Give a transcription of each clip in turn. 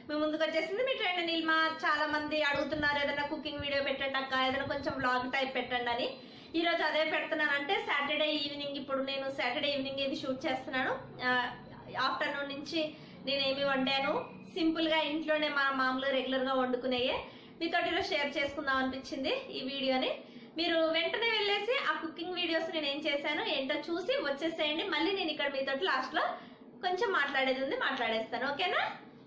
మీ ముందుకు వచ్చేసింది మీ ట్రెండ్ నీల్మా చాలా మంది అడుగుతున్నారు ఏదైనా కుకింగ్ వీడియో పెట్టండి అక్క ఏదైనా కొంచెం బ్లాగ్ టైప్ పెట్టండి అని ఈ రోజు అదే పెడుతున్నాను అంటే సాటర్డే ఈవినింగ్ ఇప్పుడు నేను సాటర్డే ఈవినింగ్ ఇది షూట్ చేస్తున్నాను ఆఫ్టర్నూన్ నుంచి నేనేమి వండాను సింపుల్ గా ఇంట్లోనే మా మామూలుగా రెగ్యులర్ గా వండుకునేయే మీతో ఈరోజు షేర్ చేసుకుందాం అనిపించింది ఈ వీడియోని మీరు వెంటనే వెళ్ళేసి ఆ కుకింగ్ వీడియోస్ నేను ఏం చేశాను ఏంటో చూసి వచ్చేసేయండి మళ్ళీ నేను ఇక్కడ మీతో లాస్ట్ లో కొంచెం మాట్లాడేది ఉంది మాట్లాడేస్తాను ఓకేనా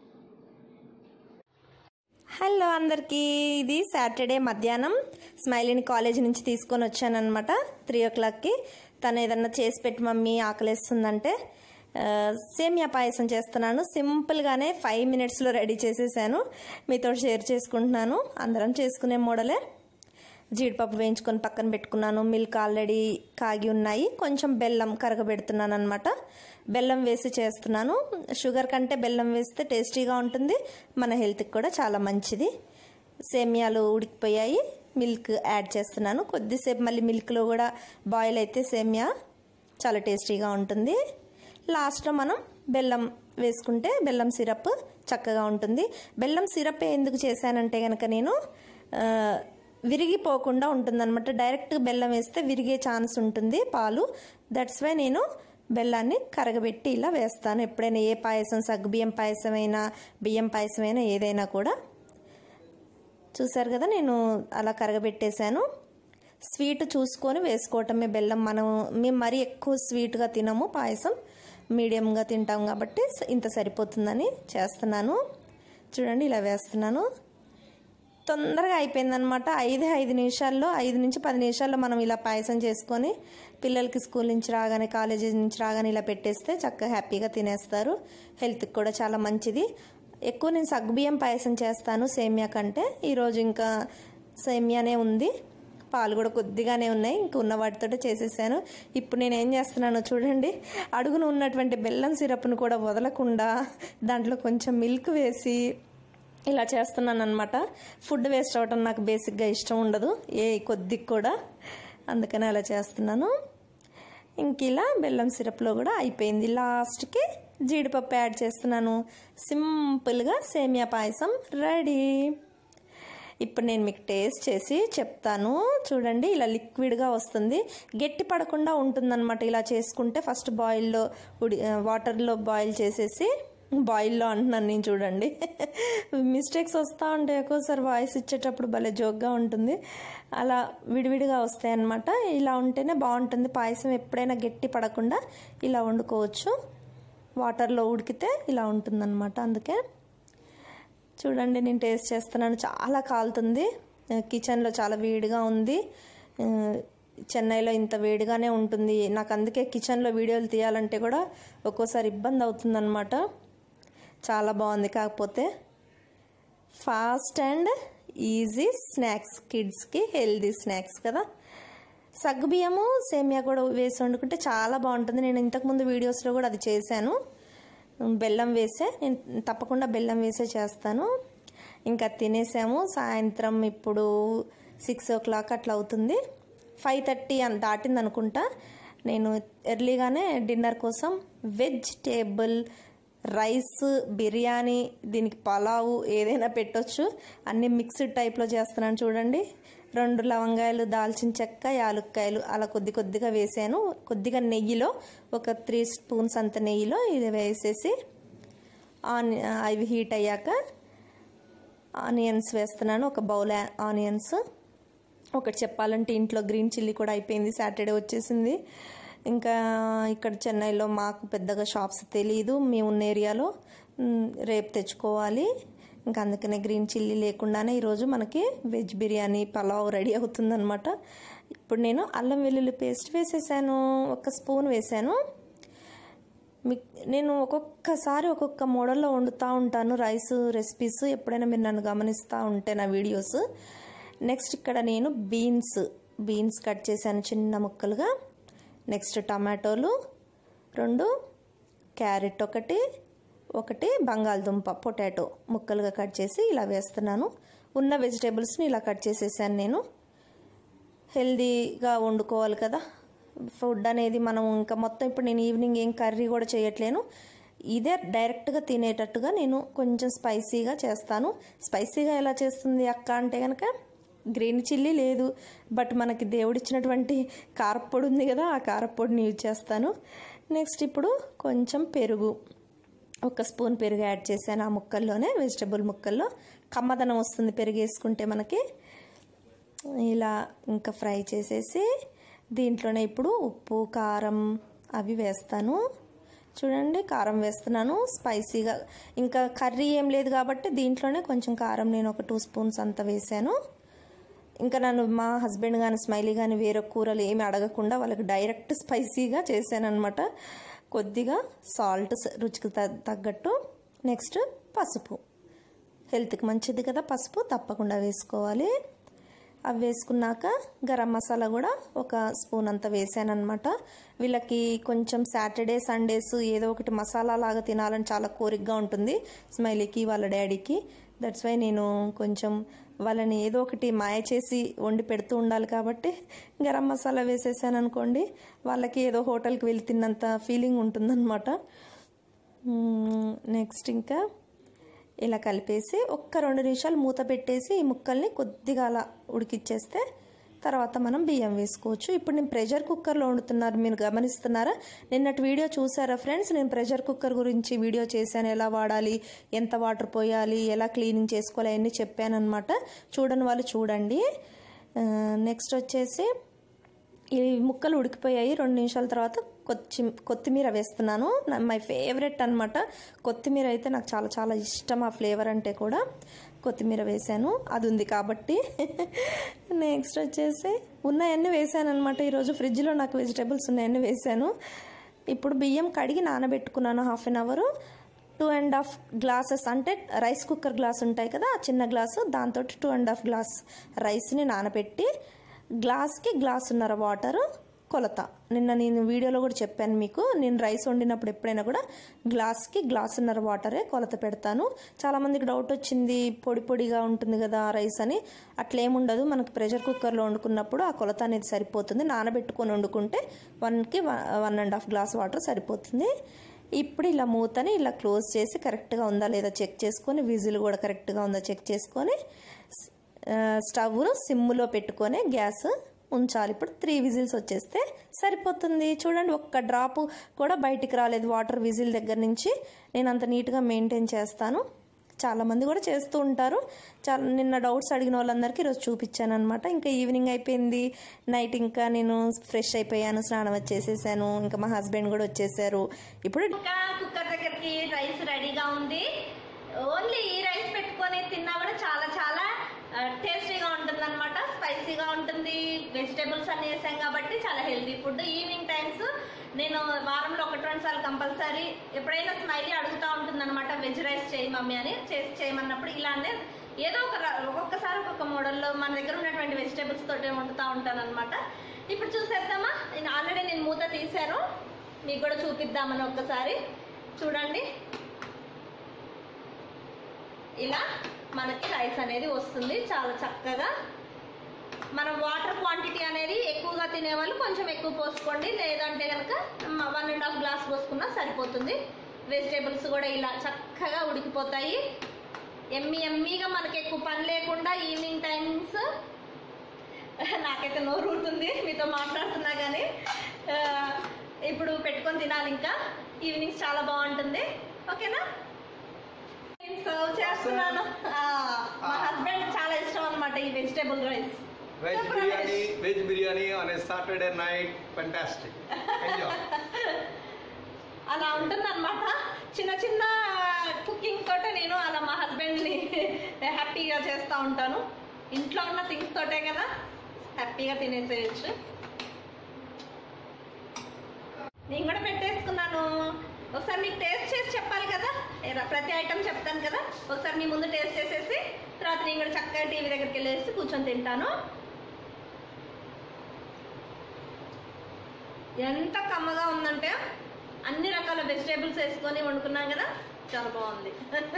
హలో అందరికీ ఇది సాటర్డే మధ్యాహ్నం స్మైలీని కాలేజ్ నుంచి తీసుకొని వచ్చానమాట త్రీ ఓ క్లాక్కి తను ఏదన్నా చేసి పెట్టి మమ్మీ ఆకలిస్తుందంటే ఆ, సేమియా పాయసం చేస్తున్నాను సింపుల్గానే ఫైవ్ మినిట్స్లో రెడీ చేసేసాను మీతో షేర్ చేసుకుంటున్నాను అందరం చేసుకునే మోడలే జీడిపప్పు వేయించుకొని పక్కన పెట్టుకున్నాను మిల్క్ ఆల్రెడీ కాగి ఉన్నాయి కొంచెం బెల్లం కరగబెడుతున్నాను అనమాట బెల్లం వేసి చేస్తున్నాను షుగర్ కంటే బెల్లం వేస్తే టేస్టీగా ఉంటుంది మన హెల్త్కి కూడా చాలా మంచిది సేమియాలు ఉడికిపోయాయి మిల్క్ యాడ్ చేస్తున్నాను కొద్దిసేపు మళ్ళీ మిల్క్లో కూడా బాయిల్ అయితే సేమియా చాలా టేస్టీగా ఉంటుంది లాస్ట్లో మనం బెల్లం వేసుకుంటే బెల్లం సిరప్ చక్కగా ఉంటుంది బెల్లం సిరప్ ఎందుకు చేశానంటే కనుక నేను ఆ, విరిగిపోకుండా ఉంటుందన్నమాట డైరెక్ట్ బెల్లం వేస్తే విరిగే ఛాన్స్ ఉంటుంది పాలు దట్స్ వై నేను బెల్లాన్ని కరగబెట్టి ఇలా వేస్తాను ఎప్పుడైనా ఏ పాయసం సగ్గుబియ్యం పాయసమైనా బియ్యం పాయసమైనా ఏదైనా కూడా చూసారు కదా నేను అలా కరగబెట్టేశాను స్వీట్ చూసుకొని వేసుకోవటమే బెల్లం మనం మేము మరీ ఎక్కువ స్వీట్గా తినము పాయసం మీడియంగా తింటాం కాబట్టి ఇంత సరిపోతుందని చేస్తున్నాను చూడండి ఇలా వేస్తున్నాను తొందరగా అయిపోయిందనమాట ఐదు ఐదు నిమిషాల్లో ఐదు నుంచి పది నిమిషాల్లో మనం ఇలా పాయసం చేసుకొని పిల్లలకి స్కూల్ నుంచి రాగానే కాలేజీ నుంచి రాగానే ఇలా పెట్టేస్తే చక్కగా హ్యాపీగా తినేస్తారు హెల్త్కి కూడా చాలా మంచిది ఎక్కువ నేను సగ్గుబియ్యం పాయసం చేస్తాను సేమియా కంటే ఈరోజు ఇంకా సేమియానే ఉంది పాలు కూడా కొద్దిగానే ఉన్నాయి ఇంక ఉన్న వాటితో చేసేసాను ఇప్పుడు నేను ఏం చేస్తున్నానో చూడండి అడుగున ఉన్నటువంటి బెల్లం సిరప్ను కూడా వదలకుండా దాంట్లో కొంచెం మిల్క్ వేసి ఇలా చేస్తున్నాను అనమాట ఫుడ్ వేస్ట్ అవ్వటం నాకు బేసిక్గా ఇష్టం ఉండదు ఏ కొద్దిగా కూడా అందుకని అలా చేస్తున్నాను ఇంక ఇలా బెల్లం సిరప్లో కూడా అయిపోయింది లాస్ట్కి జీడిపప్పు యాడ్ చేస్తున్నాను సింపుల్గా సేమియా పాయసం రెడీ ఇప్పుడు నేను మీకు టేస్ట్ చేసి చెప్తాను చూడండి ఇలా లిక్విడ్గా వస్తుంది గట్టి పడకుండా ఉంటుందన్నమాట ఇలా చేసుకుంటే ఫస్ట్ బాయిల్లో ఉడి వాటర్లో బాయిల్ చేసేసి బాయిల్లో అంటున్నాను నేను చూడండి మిస్టేక్స్ వస్తూ ఉంటాయి ఒక్కోసారి వాయిస్ ఇచ్చేటప్పుడు భలే జోక్గా ఉంటుంది అలా విడివిడిగా వస్తాయి అన్నమాట ఇలా ఉంటేనే బాగుంటుంది పాయసం ఎప్పుడైనా గట్టి పడకుండా ఇలా వండుకోవచ్చు వాటర్లో ఉడికితే ఇలా ఉంటుందన్నమాట అందుకే చూడండి నేను టేస్ట్ చేస్తున్నాను చాలా కాలుతుంది కిచెన్లో చాలా వేడిగా ఉంది ఆ, చెన్నైలో ఇంత వేడిగానే ఉంటుంది నాకు అందుకే కిచెన్లో వీడియోలు తీయాలంటే కూడా ఒక్కోసారి ఇబ్బంది అవుతుందన్నమాట చాలా బాగుంది కాకపోతే ఫాస్ట్ అండ్ ఈజీ స్నాక్స్ కిడ్స్కి హెల్దీ స్నాక్స్ కదా సగ్గుబియ్యము సేమియా కూడా వేసి వండుకుంటే చాలా బాగుంటుంది నేను ఇంతకుముందు వీడియోస్లో కూడా అది చేశాను బెల్లం వేసే నేను తప్పకుండా బెల్లం వేసే చేస్తాను ఇంకా తినేసాము సాయంత్రం ఇప్పుడు సిక్స్ ఓ క్లాక్ అట్లా అవుతుంది ఫైవ్ థర్టీ అని దాటింది అనుకుంటా నేను ఎర్లీగానే డిన్నర్ కోసం వెజిటేబుల్ రైస్ బిర్యానీ దీనికి పలావు ఏదైనా పెట్టొచ్చు అన్ని మిక్స్డ్ టైప్లో చేస్తున్నాను చూడండి రెండు లవంగాయలు దాల్చిన చెక్క యాలుక్కాయలు అలా కొద్ది కొద్దిగా వేసాను కొద్దిగా నెయ్యిలో ఒక త్రీ స్పూన్స్ అంత నెయ్యిలో ఇది వేసేసి ఆని అవి హీట్ అయ్యాక ఆనియన్స్ వేస్తున్నాను ఒక బౌల్ ఆనియన్స్ ఒకటి చెప్పాలంటే ఇంట్లో గ్రీన్ చిల్లీ కూడా అయిపోయింది సాటర్డే వచ్చేసింది ఇంకా ఇక్కడ చెన్నైలో మాకు పెద్దగా షాప్స్ తెలియదు మేము ఉన్న ఏరియాలో మ్, రేపు తెచ్చుకోవాలి ఇంకా అందుకనే గ్రీన్ చిల్లీ లేకుండానే ఈరోజు మనకి వెజ్ బిర్యానీ పలావ్ రెడీ అవుతుందన్నమాట ఇప్పుడు నేను అల్లం వెల్లుల్లి పేస్ట్ వేసేసాను ఒక స్పూన్ వేసాను మీ- నేను ఒక్కొక్కసారి ఒక్కొక్క మోడల్లో వండుతూ ఉంటాను రైస్ రెసిపీస్ ఎప్పుడైనా మీరు నన్ను గమనిస్తూ ఉంటే నా వీడియోస్ నెక్స్ట్ ఇక్కడ నేను బీన్స్ బీన్స్ కట్ చేశాను చిన్న ముక్కలుగా నెక్స్ట్ టమాటోలు రెండు క్యారెట్ ఒకటి ఒకటి బంగాళదుంప పొటాటో ముక్కలుగా కట్ చేసి ఇలా వేస్తున్నాను ఉన్న వెజిటేబుల్స్ని ఇలా కట్ చేసేసాను నేను హెల్దీగా వండుకోవాలి కదా ఫుడ్ అనేది మనం ఇంకా మొత్తం ఇప్పుడు నేను ఈవినింగ్ ఏం కర్రీ కూడా చేయట్లేను ఇదే డైరెక్ట్గా తినేటట్టుగా నేను కొంచెం స్పైసీగా చేస్తాను స్పైసీగా ఎలా చేస్తుంది అక్క అంటే కనుక గ్రీన్ చిల్లీ లేదు బట్ మనకి దేవుడిచ్చినటువంటి కారప్పొడి ఉంది కదా ఆ కారప్పొడిని యూజ్ చేస్తాను నెక్స్ట్ ఇప్పుడు కొంచెం పెరుగు ఒక స్పూన్ పెరుగు యాడ్ చేశాను ఆ ముక్కల్లోనే వెజిటబుల్ ముక్కల్లో కమ్మదనం వస్తుంది పెరుగు వేసుకుంటే మనకి ఇలా ఇంకా ఫ్రై చేసేసి దీంట్లోనే ఇప్పుడు ఉప్పు కారం అవి వేస్తాను చూడండి కారం వేస్తున్నాను స్పైసీగా ఇంకా కర్రీ ఏం లేదు కాబట్టి దీంట్లోనే కొంచెం కారం నేను ఒక టూ స్పూన్స్ అంత వేసాను ఇంకా నన్ను మా హస్బెండ్ కానీ స్మైలీ కానీ వేరే కూరలు ఏమి అడగకుండా వాళ్ళకి డైరెక్ట్ స్పైసీగా చేశానమాట కొద్దిగా సాల్ట్ రుచికి త- తగ్గట్టు నెక్స్ట్ పసుపు హెల్త్కి మంచిది కదా పసుపు తప్పకుండా వేసుకోవాలి అవి వేసుకున్నాక గరం మసాలా కూడా ఒక స్పూన్ అంత వేసానమాట వీళ్ళకి కొంచెం సాటర్డే సండేస్ ఏదో ఒకటి మసాలా లాగా తినాలని చాలా కోరికగా ఉంటుంది స్మైలీకి వాళ్ళ డాడీకి దట్స్ వై నేను కొంచెం వాళ్ళని ఏదో ఒకటి మాయ చేసి వండి పెడుతూ ఉండాలి కాబట్టి గరం మసాలా వేసేసాను అనుకోండి వాళ్ళకి ఏదో హోటల్కి వెళ్ళి తిన్నంత ఫీలింగ్ ఉంటుందన్నమాట నెక్స్ట్ ఇంకా ఇలా కలిపేసి ఒక్క రెండు నిమిషాలు మూత పెట్టేసి ఈ ముక్కల్ని కొద్దిగా అలా ఉడికిచ్చేస్తే తర్వాత మనం బియ్యం వేసుకోవచ్చు ఇప్పుడు నేను ప్రెషర్ కుక్కర్లో వండుతున్నారు మీరు గమనిస్తున్నారా నిన్నటి వీడియో చూసారా ఫ్రెండ్స్ నేను ప్రెషర్ కుక్కర్ గురించి వీడియో చేశాను ఎలా వాడాలి ఎంత వాటర్ పోయాలి ఎలా క్లీనింగ్ చేసుకోవాలి అవన్నీ చెప్పానమాట చూడని వాళ్ళు చూడండి నెక్స్ట్ వచ్చేసి ఈ ముక్కలు ఉడికిపోయాయి రెండు నిమిషాల తర్వాత కొచ్చి కొత్తిమీర వేస్తున్నాను నా- మై ఫేవరెట్ అనమాట కొత్తిమీర అయితే నాకు చాలా చాలా ఇష్టం ఆ ఫ్లేవర్ అంటే కూడా కొత్తిమీర వేశాను అది ఉంది కాబట్టి నెక్స్ట్ వచ్చేసి ఉన్నాయన్నీ వేసాను అనమాట ఈరోజు ఫ్రిడ్జ్లో నాకు వెజిటేబుల్స్ ఉన్నాయన్నీ వేసాను ఇప్పుడు బియ్యం కడిగి నానబెట్టుకున్నాను half an hour two and half glasses అంటే రైస్ కుక్కర్ గ్లాస్ ఉంటాయి కదా ఆ చిన్న గ్లాసు దాంతో టూ అండ్ హాఫ్ గ్లాస్ రైస్ని నానబెట్టి గ్లాస్కి గ్లాసున్నర వాటర్ కొలత నిన్న నేను వీడియోలో కూడా చెప్పాను మీకు నేను రైస్ వండినప్పుడు ఎప్పుడైనా కూడా గ్లాస్కి గ్లాసున్నర వాటరే కొలత పెడతాను చాలామందికి డౌట్ వచ్చింది పొడి పొడిగా ఉంటుంది కదా రైస్ అని అట్లేముండదు మనకి ప్రెషర్ కుక్కర్లో వండుకున్నప్పుడు ఆ కొలత అనేది సరిపోతుంది నానబెట్టుకొని వండుకుంటే వన్కి one and half glass water సరిపోతుంది ఇప్పుడు ఇలా మూతని ఇలా క్లోజ్ చేసి కరెక్ట్గా ఉందా లేదా చెక్ చేసుకొని విజిల్ కూడా కరెక్ట్గా ఉందా చెక్ చేసుకొని స్టవ్ సిమ్లో పెట్టుకొని గ్యాస్ ఉంచాలి ఇప్పుడు త్రీ విజిల్స్ వచ్చేస్తే సరిపోతుంది చూడండి ఒక్క డ్రాప్ కూడా బయటికి రాలేదు వాటర్ విజిల్ దగ్గర నుంచి నేను అంత నీట్గా మెయింటైన్ చేస్తాను చాలామంది కూడా చేస్తూ ఉంటారు చాలా నిన్న డౌట్స్ అడిగిన వాళ్ళందరికీ ఈరోజు చూపించాను అనమాట ఇంకా ఈవినింగ్ అయిపోయింది నైట్ ఇంకా నేను ఫ్రెష్ అయిపోయాను స్నానం వచ్చేసేసాను ఇంకా మా హస్బెండ్ కూడా వచ్చేసారు ఇప్పుడు ఇంకా కుక్కర్ దగ్గరికి రైస్ రెడీగా ఉంది ఓన్లీ ఈ రైస్ పెట్టుకొని తిన్నా కూడా చాలా చాలా టేస్టీగా ఉంటుంది అనమాట స్పైసీగా ఉంటుంది వెజిటేబుల్స్ అన్ని వేసాం కాబట్టి చాలా హెల్తీ ఫుడ్ ఈవినింగ్ టైమ్స్ నేను వారంలో ఒకటి రెండు సార్లు కంపల్సరీ ఎప్పుడైనా స్మైలీ అడుగుతూ ఉంటుంది అనమాట వెజ్ రైస్ చేయి మమ్మీ అని చేసి చేయమన్నప్పుడు ఇలానే ఏదో ఒక ర- ఒక్కొక్కసారి ఒక్కొక్క మోడల్లో మన దగ్గర ఉన్నటువంటి వెజిటేబుల్స్ తోటే వండుతూ ఉంటాను అనమాట ఇప్పుడు చూసేద్దామా నేను ఆల్రెడీ నేను మూత తీశాను మీకు కూడా చూపిద్దామని ఒక్కసారి చూడండి ఇలా మనకి రైస్ అనేది వస్తుంది చాలా చక్కగా మనం వాటర్ క్వాంటిటీ అనేది ఎక్కువగా తినేవాళ్ళు కొంచెం ఎక్కువ పోసుకోండి లేదంటే కనుక వన్ అండ్ హాఫ్ గ్లాస్ పోసుకున్నా సరిపోతుంది వెజిటేబుల్స్ కూడా ఇలా చక్కగా ఉడికిపోతాయి ఎమ్మి ఎమ్మిగా మనకి ఎక్కువ పని లేకుండా ఈవినింగ్ టైమ్స్ నాకైతే నోరు ఊరుతుంది మీతో మాట్లాడుతున్నా కానీ ఆ, ఇప్పుడు పెట్టుకొని తినాలి ఇంకా ఈవినింగ్స్ చాలా బాగుంటుంది ఓకేనా నేను సర్వ్ చేస్తున్నాను ఆ, మా హస్బెండ్ చాలా ఇష్టం అన్నమాట ఈ vegetable rice Veg biryani, veg biryani on a Saturday night, fantastic. Enjoy. అలా ఉంటుందన్నమాట చిన్న చిన్న కుకింగ్ తోటే నేను అలా మా హస్బెండ్ని హ్యాపీగా చేస్తూ ఉంటాను ఇంట్లో ఉన్న థింగ్స్ తోటే కదా హ్యాపీగా తినేసేయచ్చు నేను కూడా పెట్టేసుకున్నాను ఒకసారి మీకు టేస్ట్ చేసి చెప్పాలి కదా ఏరా, ప్రతి ఐటమ్ చెప్తాను కదా ఒకసారి మీ ముందు టేస్ట్ చేసేసి తర్వాత నేను కూడా చక్కగా టీవీ దగ్గరికి వెళ్ళేసి కూర్చొని తింటాను ఎంత కమ్మగా ఉందంటే అన్ని రకాల వెజిటేబుల్స్ వేసుకొని వండుకున్నాం కదా చాలా బాగుంది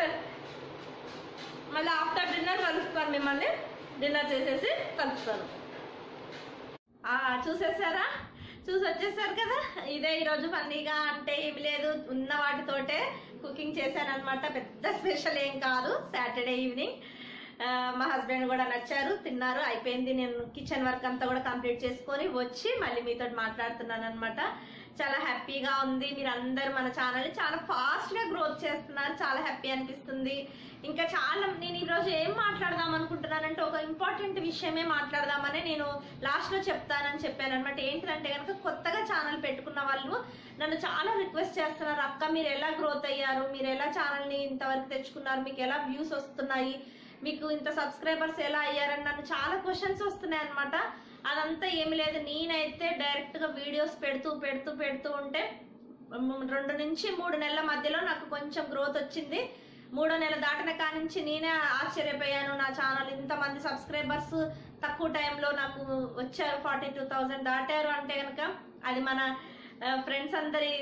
మళ్ళీ ఆఫ్టర్ డిన్నర్ కలుస్తాను మిమ్మల్ని డిన్నర్ చేసేసి కలుస్తాను ఆ, చూసేసారా చూసి వచ్చేసారు కదా ఇదే ఈరోజు ఫన్నీగా అంటే ఏమి లేదు ఉన్న వాటితోటే కుకింగ్ చేశాను అనమాట పెద్ద స్పెషల్ ఏం కాదు సాటర్డే ఈవినింగ్ ఆ, మా హస్బెండ్ కూడా నచ్చారు తిన్నారు అయిపోయింది నేను కిచెన్ వర్క్ అంతా కూడా కంప్లీట్ చేసుకొని వచ్చి మళ్ళీ మీతో మాట్లాడుతున్నాను అనమాట చాలా హ్యాపీగా ఉంది మీరు అందరు మన ఛానల్ చాలా ఫాస్ట్ గా గ్రోత్ చేస్తున్నారు చాలా హ్యాపీ అనిపిస్తుంది ఇంకా చాలా నేను ఈరోజు ఏం మాట్లాడదాం అనుకుంటున్నానంటే ఒక ఇంపార్టెంట్ విషయమే మాట్లాడదామని నేను లాస్ట్ లో చెప్తానని చెప్పాను అనమాట ఏంటంటే కనుక కొత్తగా ఛానల్ పెట్టుకున్న వాళ్ళు నన్ను చాలా రిక్వెస్ట్ చేస్తున్నారు అక్క మీరు ఎలా గ్రోత్ అయ్యారు మీరు ఎలా ఛానల్ ని ఇంతవరకు తెచ్చుకున్నారు మీకు ఎలా వ్యూస్ వస్తున్నాయి మీకు ఇంత సబ్స్క్రైబర్స్ ఎలా అయ్యారని నన్ను చాలా క్వశ్చన్స్ వస్తున్నాయి అనమాట అదంతా ఏమి లేదు నేనైతే డైరెక్ట్ గా వీడియోస్ పెడుతూ పెడుతూ పెడుతూ ఉంటే మ్, రెండు నుంచి మూడు నెలల మధ్యలో నాకు కొంచెం గ్రోత్ వచ్చింది మూడో నెల దాటిన కానించి నేనే ఆశ్చర్యపోయాను నా ఛానల్ ఇంతమంది సబ్స్క్రైబర్స్ తక్కువ టైంలో నాకు వచ్చారు ఫార్టీ టూ థౌజండ్ దాటారు అంటే కనుక అది మన ఫ్రెండ్స్ అందరి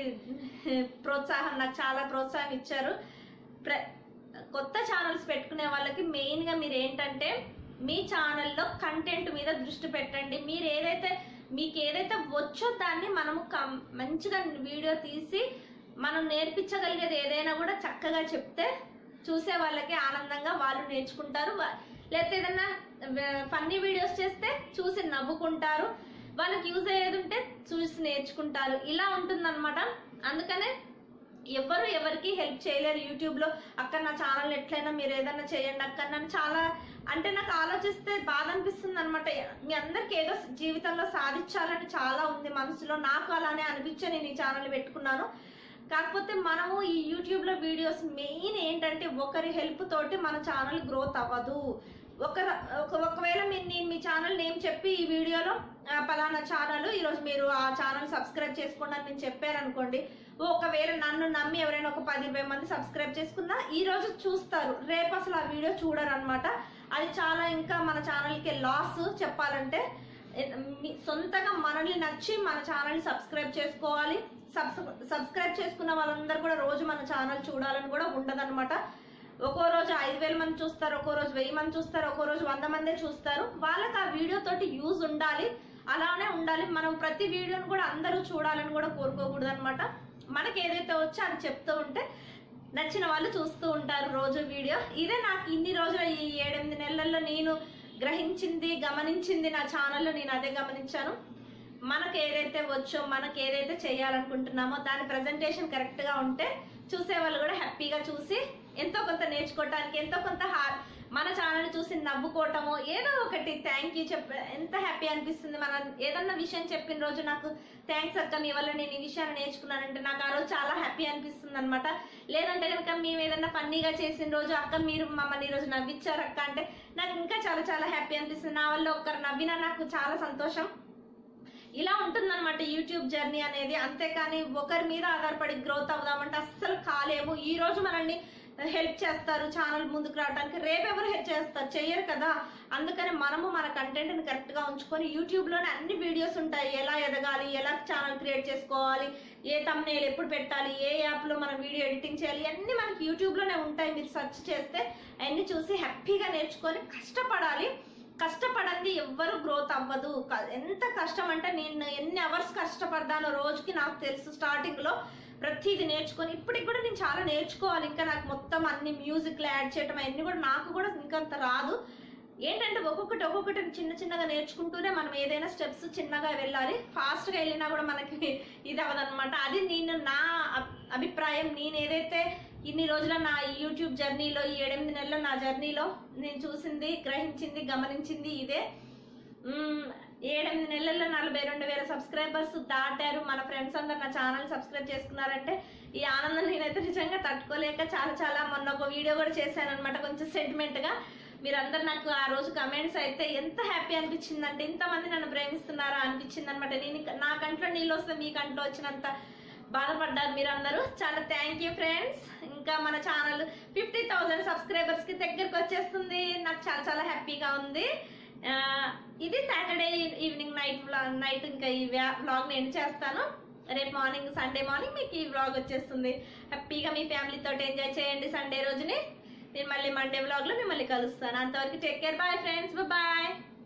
ప్రోత్సాహం నాకు చాలా ప్రోత్సాహం ఇచ్చారు ప్ర- కొత్త ఛానల్స్ పెట్టుకునే వాళ్ళకి మెయిన్ గా మీరు ఏంటంటే మీ ఛానల్లో కంటెంట్ మీద దృష్టి పెట్టండి మీరు ఏదైతే మీకు ఏదైతే వచ్చో దాన్ని మనము కం- మంచిగా వీడియో తీసి మనం నేర్పించగలిగేది ఏదైనా కూడా చక్కగా చెప్తే చూసే వాళ్ళకి ఆనందంగా వాళ్ళు నేర్చుకుంటారు వా- లేకపోతే ఏదైనా ఫన్నీ వీడియోస్ చేస్తే చూసి నవ్వుకుంటారు వాళ్ళకి యూజ్ అయ్యేది ఉంటే చూసి నేర్చుకుంటారు ఇలా ఉంటుందన్నమాట అందుకనే ఎవరు ఎవరికి హెల్ప్ చేయలేరు యూట్యూబ్ లో అక్క నా ఛానల్ ఎట్లయినా మీరు ఏదైనా చేయండి అక్క నన్ను చాలా అంటే నాకు ఆలోచిస్తే బాధ అనిపిస్తుంది అనమాట మీ అందరికి ఏదో జీవితంలో సాధించాలని చాలా ఉంది మనసులో నాకు అలానే అనిపించే నేను ఈ ఛానల్ పెట్టుకున్నాను కాకపోతే మనము ఈ యూట్యూబ్ లో వీడియోస్ మెయిన్ ఏంటంటే ఒకరి హెల్ప్ తోటి మన ఛానల్ గ్రోత్ అవ్వదు ఒక ఒక- ఒకవేళ మీరు నేను మీ ఛానల్ నేమ్ చెప్పి ఈ వీడియోలో ఆ, పలానా ఛానల్ ఈరోజు మీరు ఆ ఛానల్ సబ్స్క్రైబ్ చేసుకోండి అని నేను చెప్పారనుకోండి ఒకవేళ నన్ను నమ్మి ఎవరైనా ఒక పది ఇరవై మంది సబ్స్క్రైబ్ చేసుకున్నా ఈ రోజు చూస్తారు రేపు అసలు ఆ వీడియో చూడరు అనమాట అది చాలా ఇంకా మన ఛానల్కి లాస్ చెప్పాలంటే ఎ- మీ- సొంతగా మనల్ని నచ్చి మన ఛానల్ సబ్స్క్రైబ్ చేసుకోవాలి సబ్స్ సబ్స్క్రైబ్ చేసుకున్న వాళ్ళందరూ కూడా రోజు మన ఛానల్ చూడాలని కూడా ఉండదన్నమాట ఒక్కో రోజు ఐదు వేల మంది చూస్తారు ఒక్కో రోజు వెయ్యి మంది చూస్తారు ఒక్కో రోజు వంద మందే చూస్తారు వాళ్ళకి ఆ వీడియో తోటి యూజ్ ఉండాలి అలానే ఉండాలి మనం ప్రతి వీడియోని కూడా అందరూ చూడాలని కూడా కోరుకోకూడదు అనమాట మనకి ఏదైతే వచ్చో అది చెప్తూ ఉంటే నచ్చిన వాళ్ళు చూస్తూ ఉంటారు రోజు వీడియో ఇదే నాకు ఇన్ని రోజులు ఈ ఏడెనిమిది నెలల్లో నేను గ్రహించింది గమనించింది నా ఛానల్లో నేను అదే గమనించాను మనకు ఏదైతే వచ్చో మనకు ఏదైతే చేయాలనుకుంటున్నామో దాని ప్రజెంటేషన్ కరెక్ట్ గా ఉంటే చూసే వాళ్ళు కూడా హ్యాపీగా చూసి ఎంతో కొంత నేర్చుకోవటానికి ఎంతో కొంత హా- మన ఛానల్ చూసి నవ్వుకోవటము ఏదో ఒకటి థ్యాంక్ యూ చెప్ప ఎంత హ్యాపీ అనిపిస్తుంది మనం ఏదన్నా విషయం చెప్పిన రోజు నాకు థ్యాంక్స్ అక్క మీ వల్ల నేను ఈ విషయాన్ని నేర్చుకున్నానంటే నాకు ఆ రోజు చాలా హ్యాపీ అనిపిస్తుంది అనమాట లేదంటే కనుక మేము ఏదన్నా ఫన్నీగా చేసిన రోజు అక్క మీరు మమ్మల్ని ఈ రోజు నవ్విచ్చారు అక్క అంటే నాకు ఇంకా చాలా చాలా హ్యాపీ అనిపిస్తుంది నా వల్ల ఒక్కరు నవ్వినా నాకు చాలా సంతోషం ఇలా ఉంటుందన్నమాట యూట్యూబ్ జర్నీ అనేది అంతేకాని ఒకరి మీద ఆధారపడి గ్రోత్ అవుదామంటే అస్సలు కాలేము ఈ రోజు మనల్ని హెల్ప్ చేస్తారు ఛానల్ ముందుకు రావడానికి రేపు ఎవరు హెల్ప్ చేస్తారు చెయ్యరు కదా అందుకని మనము మన కంటెంట్ ని కరెక్ట్ గా ఉంచుకొని యూట్యూబ్ లోనే అన్ని వీడియోస్ ఉంటాయి ఎలా ఎదగాలి ఎలా ఛానల్ క్రియేట్ చేసుకోవాలి ఏ తమ్నేల్ ఎప్పుడు పెట్టాలి ఏ యాప్ లో మనం వీడియో ఎడిటింగ్ చేయాలి అన్ని మనకి యూట్యూబ్ లోనే ఉంటాయి మీరు సెర్చ్ చేస్తే అవన్నీ చూసి హ్యాపీగా నేర్చుకొని కష్టపడాలి కష్టపడంది ఎవ్వరు గ్రోత్ అవ్వదు క- ఎంత కష్టం అంటే నేను ఎన్ని అవర్స్ కష్టపడ్డానో రోజుకి నాకు తెలుసు స్టార్టింగ్ లో ప్రతిది నేర్చుకొని ఇప్పటికి కూడా నేను చాలా నేర్చుకోవాలి ఇంకా నాకు మొత్తం అన్ని మ్యూజిక్లు యాడ్ చేయటం అవన్నీ కూడా నాకు కూడా ఇంకంత రాదు ఏంటంటే ఒక్కొక్కటి ఒక్కొక్కటి చిన్న చిన్నగా నేర్చుకుంటూనే మనం ఏదైనా స్టెప్స్ చిన్నగా వెళ్ళాలి ఫాస్ట్ గా వెళ్ళినా కూడా మనకి ఇది అవ్వదన్నమాట అది నేను నా అబ్- అభిప్రాయం నేను ఏదైతే ఇన్ని రోజుల నా యూట్యూబ్ జర్నీలో ఈ ఏడెనిమిది నెలల నా జర్నీలో నేను చూసింది గ్రహించింది గమనించింది ఇదే మ్మ్, ఏడెనిమిది నెలల్లో నలభై రెండు వేల సబ్స్క్రైబర్స్ దాటారు మన ఫ్రెండ్స్ అందరు నా ఛానల్ సబ్స్క్రైబ్ చేసుకున్నారంటే ఈ ఆనందం నేనైతే నిజంగా తట్టుకోలేక చాలా చాలా మొన్న ఒక వీడియో కూడా చేశాను అనమాట కొంచెం సెంటిమెంట్ గా మీరందరు నాకు ఆ రోజు కమెంట్స్ అయితే ఎంత హ్యాపీ అనిపించింది అంటే ఇంతమంది నన్ను ప్రేమిస్తున్నారా అనిపించింది అనమాట నేను ఇక- నా కంట్లో నీళ్ళు వస్తే మీ కంట్లో వచ్చినంత బాధపడ్డారు మీరందరూ చాలా థ్యాంక్ యూ ఫ్రెండ్స్ ఇంకా మన ఛానల్ ఫిఫ్టీ థౌసండ్ సబ్స్క్రైబర్స్ కి దగ్గరకు వచ్చేస్తుంది నాకు చాలా చాలా హ్యాపీగా ఉంది ఆ, ఇది సాటర్డే ఈవినింగ్ నైట్ నైట్ ఇంకా ఈ వ్లాగ్ నేను చేస్తాను రేపు మార్నింగ్ సండే మార్నింగ్ మీకు ఈ వ్లాగ్ వచ్చేస్తుంది హ్యాపీగా మీ ఫ్యామిలీ తోటి ఎంజాయ్ చేయండి సండే రోజుని నేను మళ్ళీ మండే వ్లాగ్ లో మిమ్మల్ని కలుస్తాను అంతవరకు take care bye friends bye